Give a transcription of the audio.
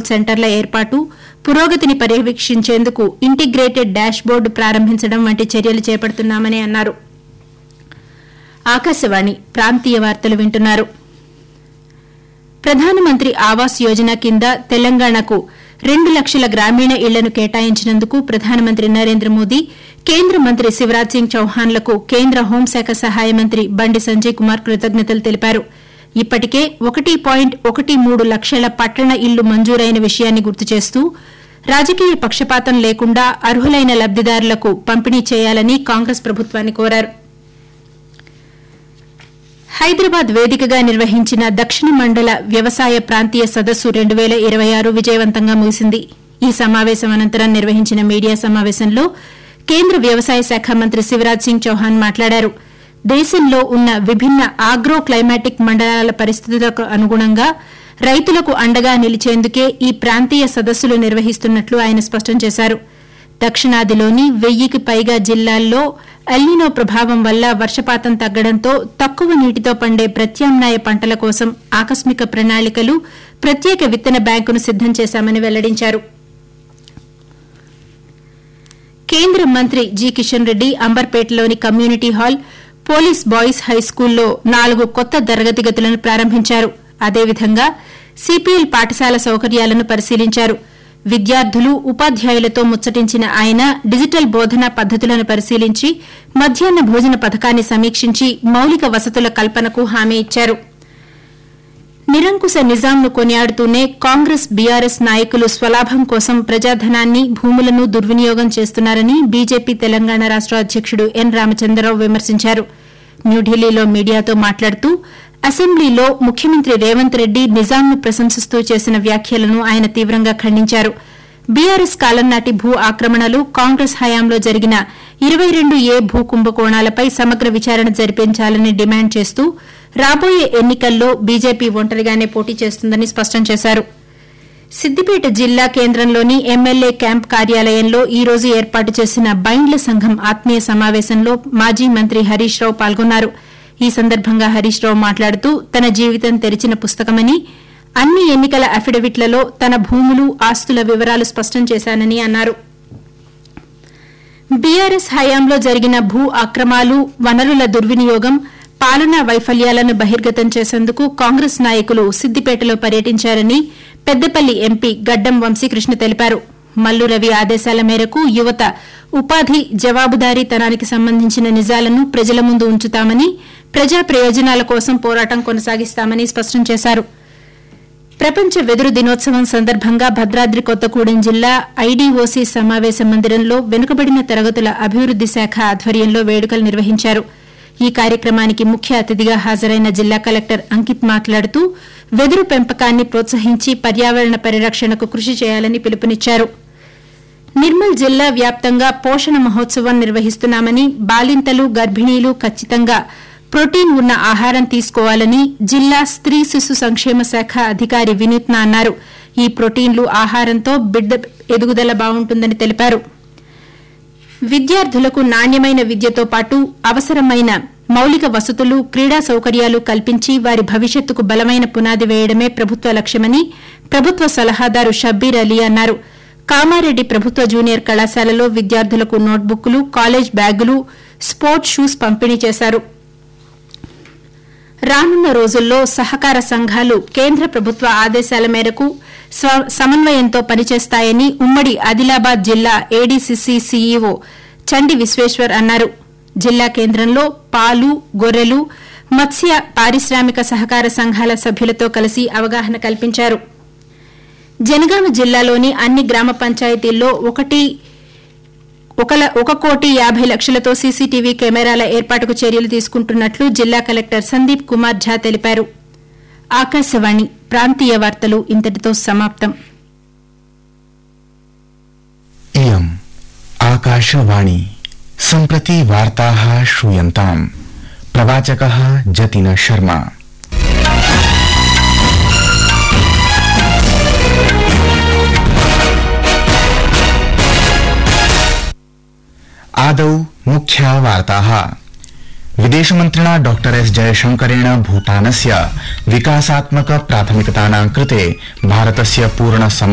సెంటర్ల ఏర్పాటు పురోగతిని పర్యవేక్షించేందుకు ఇంటిగ్రేటెడ్ డాష్ బోర్డు ప్రారంభించడం వంటి చర్యలు చేపడుతున్నామని అన్నారు ఆకాశవాణి ప్రాంతీయ వార్తలు వింటున్నారు ప్రధానమంత్రి ఆవాస్ యోజన కింద తెలంగాణకు రెండు లక్షల గ్రామీణ ఇళ్లను కేటాయించినందుకు ప్రధానమంత్రి నరేంద్ర మోదీ కేంద్ర మంత్రి శివరాజ్ సింగ్ చౌహాన్లకు కేంద్ర హోంశాఖ సహాయ మంత్రి బండి సంజయ్ కుమార్ కృతజ్ఞతలు తెలిపారు ఇప్పటికే ఒకటి పాయింట్ ఒకటి మూడు లక్షల పట్టణ ఇళ్లు మంజూరైన విషయాన్ని గుర్తు చేస్తూ రాజకీయ పక్షపాతం లేకుండా అర్హులైన లబ్దిదారులకు పంపిణీ చేయాలని కాంగ్రెస్ ప్రభుత్వాన్ని కోరారు హైదరాబాద్ వేదికగా నిర్వహించిన దక్షిణ మండల వ్యవసాయ ప్రాంతీయ సదస్సు రెండు పేల ఇరవై ఆరు విజయవంతంగా ముగిసింది ఈ సమావేశం అనంతరం నిర్వహించిన మీడియా సమావేశంలో కేంద్ర వ్యవసాయ శాఖ మంత్రి శివరాజ్ సింగ్ చౌహాన్ మాట్లాడారు దేశంలో ఉన్న విభిన్న ఆగ్రో క్లైమాటిక్ మండలాల పరిస్థితులకు అనుగుణంగా రైతులకు అండగా నిలిచేందుకే ఈ ప్రాంతీయ సదస్సులు నిర్వహిస్తున్నట్లు ఆయన స్పష్టం చేశారు దక్షిణాదిలోని వెయ్యికి పైగా జిల్లాల్లో ఎల్నినో ప్రభావం వల్ల వర్షపాతం తగ్గడంతో తక్కువ నీటితో పండే ప్రత్యామ్నాయ పంటల కోసం ఆకస్మిక ప్రణాళికలు ప్రత్యేక విత్తన బ్యాంకును సిద్దం చేశామని వెల్లడించారు కేంద్ర మంత్రి జి కిషన్ రెడ్డి అంబర్పేటలోని కమ్యూనిటీ హాల్ పోలీస్ బాయ్స్ హైస్కూల్లో నాలుగు కొత్త తరగతి గదులను ప్రారంభించారు అదేవిధంగా సిపిఎల్ పాఠశాల సౌకర్యాలను పరిశీలించారు విద్యార్థులు ఉపాధ్యాయులతో ముచ్చటించిన ఆయన డిజిటల్ బోధనా పద్దతులను పరిశీలించి మధ్యాహ్న భోజన పథకాన్ని సమీక్షించి మౌలిక వసతుల కల్పనకు హామీ ఇచ్చారు నిరంకుశ నిజాంను కొనియాడుతూనే కాంగ్రెస్ బీఆర్ఎస్ నాయకులు స్వలాభం కోసం ప్రజాధనాన్ని భూములను దుర్వినియోగం చేస్తున్నారని బీజేపీ తెలంగాణ రాష్ట అధ్యకుడు ఎన్ రామచంద్రరావు విమర్శించారు న్యూఢిల్లీలో మీడియాతో మాట్లాడుతూ అసెంబ్లీలో ముఖ్యమంత్రి రేవంత్ రెడ్డి నిజాంను ప్రశంసిస్తూ చేసిన వ్యాఖ్యలను ఆయన తీవ్రంగా ఖండించారు బీఆర్ఎస్ కాలం నాటి భూ ఆక్రమణలు కాంగ్రెస్ హయాంలో జరిగిన ఇరవై రెండు ఏ భూ కుంభకోణాలపై సమగ్ర విచారణ జరిపించాలని డిమాండ్ చేస్తూ రాబోయే ఎన్నికల్లో బీజేపీ ఒంటరిగానే పోటీ చేస్తుందని స్పష్టం చేశారు సిద్దిపేట జిల్లా కేంద్రంలోని ఎమ్మెల్యే క్యాంప్ కార్యాలయంలో ఈ రోజు ఏర్పాటు చేసిన బైండ్ల సంఘం ఆత్మీయ సమావేశంలో మాజీ మంత్రి హరీష్ రావు పాల్గొన్నారు ఈ సందర్భంగా హరీష్ రావు మాట్లాడుతూ తన జీవితం తెరిచిన పుస్తకమని అన్ని ఎన్నికల అఫిడవిట్లలో తన భూములు ఆస్తుల వివరాలు స్పష్టం చేశానని అన్నారు బీఆర్ఎస్ హయాంలో జరిగిన భూ అక్రమాలు వనరుల దుర్వినియోగం పాలనా వైఫల్యాలను బహిర్గతం చేసేందుకు కాంగ్రెస్ నాయకులు సిద్దిపేటలో పర్యటించారని పెద్దపల్లి ఎంపీ గడ్డం వంశీకృష్ణ తెలిపారు మల్లు రవి ఆదేశాల మేరకు యువత ఉపాధి జవాబుదారీతనానికి సంబంధించిన నిజాలను ప్రజల ముందు ఉంచుతామని ప్రజా ప్రయోజనాల కోసం పోరాటం కొనసాగిస్తామని స్పష్టం చేశారు ప్రపంచ వెదురు దినోత్సవం సందర్భంగా భద్రాద్రి కొత్తగూడెం జిల్లా ఐడీఓసీ సమావేశ మందిరంలో వెనుకబడిన తరగతుల అభివృద్ది శాఖ ఆధ్వర్యంలో వేడుకలు నిర్వహించారు ఈ కార్యక్రమానికి ముఖ్య అతిథిగా హాజరైన జిల్లా కలెక్టర్ అంకిత్ మాట్లాడుతూ వెదురు పెంపకాన్ని ప్రోత్సహించి పర్యావరణ పరిరక్షణకు కృషి చేయాలని పిలుపునిచ్చారు నిర్మల్ జిల్లా వ్యాప్తంగా పోషణ మహోత్సవం నిర్వహిస్తున్నామని బాలింతలు గర్భిణీలు ఖచ్చితంగా ప్రోటీన్ ఉన్న ఆహారం తీసుకోవాలని జిల్లా స్త్రీ శిశు సంక్షేమ శాఖ అధికారి వినూత్న అన్నారు ఈ ప్రోటీన్లు ఆహారంతో బిడ్డ ఎదుగుదల బాగుంటుందని తెలిపారు విద్యార్థులకు నాణ్యమైన విద్యతో పాటు అవసరమైన మౌలిక వసతులు క్రీడా సౌకర్యాలు కల్పించి వారి భవిష్యత్తుకు బలమైన పునాది వేయడమే ప్రభుత్వ లక్ష్యమని ప్రభుత్వ సలహాదారు షబ్బీర్ అలీ అన్నారు కామారెడ్డి ప్రభుత్వ జూనియర్ కళాశాలలో విద్యార్థులకు నోట్బుక్లు కాలేజ్ బ్యాగులు స్పోర్ట్స్ షూస్ పంపిణీ చేశారు రానున్న రోజుల్లో సహకార సంఘాలు కేంద్ర ప్రభుత్వ ఆదేశాల మేరకు సమన్వయంతో పనిచేస్తాయని ఉమ్మడి ఆదిలాబాద్ జిల్లా ఏడీసీసీ సీఈఓ చండి విశ్వేశ్వర్ అన్నారు జిల్లా కేంద్రంలో పాలు గొర్రెలు మత్స్య పారిశ్రామిక సహకార సంఘాల సభ్యులతో కలిసి అవగాహన కల్పించారు జనగామ జిల్లాలోని అన్ని గ్రామ పంచాయతీల్లో ఒకటి ఒక కోటి యాభై లక్షలతో సీసీటీవీ కెమెరాల ఏర్పాటుకు చర్యలు తీసుకుంటున్నట్లు జిల్లా కలెక్టర్ సందీప్ కుమార్ ఝా తెలిపారు ఆకాశవాణి ప్రాంతీయ వార్తలు ఇంతటితో సమాప్తం इयम् आकाशवाणी सम्प्रति वार्ताः श्रूयन्ताम् प्रवाचकः जतिन शर्मा आदौ मुख्या वार्ताः विदेशमन्त्रिणा डॉ एस जयशंकरेण भूटानस्य विकासात्मक प्राथमिकतानां कृते भारतस्य पूर्ण